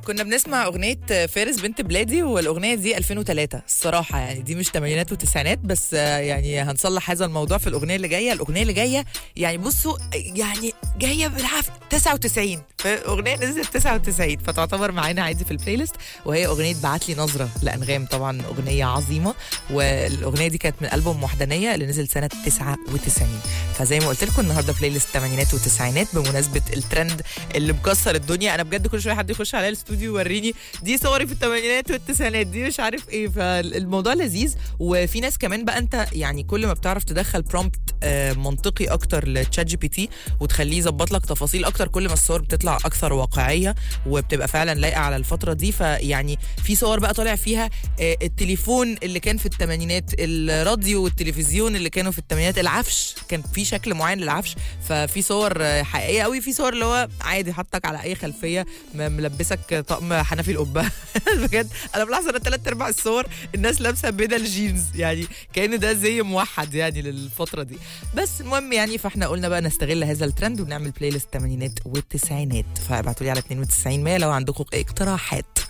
كنا بنسمع اغنيه فارس بنت بلادي والاغنيه دي 2003 الصراحه يعني دي مش تمانينات وتسعينات بس يعني هنصلح هذا الموضوع في الاغنيه اللي جايه الاغنيه اللي جايه يعني بصوا يعني جايه بالعافيه 99 اغنيه نزلت 99 فتعتبر معانا عادي في البلاي ليست وهي اغنيه بعت لي نظره لانغام طبعا اغنيه عظيمه والاغنيه دي كانت من البوم وحدانيه اللي نزل سنه 99 فزي ما قلت لكم النهارده بلاي ليست الثمانينات والتسعينات بمناسبه الترند اللي مكسر الدنيا انا بجد كل شويه حد يخش عليا الاستوديو يوريني دي صوري في الثمانينات والتسعينات دي مش عارف ايه فالموضوع لذيذ وفي ناس كمان بقى انت يعني كل ما بتعرف تدخل برومبت منطقي اكتر لتشات جي بي تي وتخليه يظبط لك تفاصيل اكتر كل ما الصور بتطلع اكثر واقعيه وبتبقى فعلا لايقه على الفتره دي فيعني في صور بقى طالع فيها التليفون اللي كان في الثمانينات الراديو والتلفزيون اللي كانوا في الثمانينات العفش كان في شكل معين للعفش ففي صور حقيقيه قوي في صور اللي هو عادي حطك على اي خلفيه ملبسك طقم حنفي القبه بجد انا بلاحظ ان ثلاث ارباع الصور الناس لابسه بدل جينز يعني كان ده زي موحد يعني للفتره دي بس المهم يعني فاحنا قلنا بقى نستغل هذا الترند ونعمل بلاي ليست الثمانينات والتسعينات فابعتوا لي على 92 100 لو عندكم اقتراحات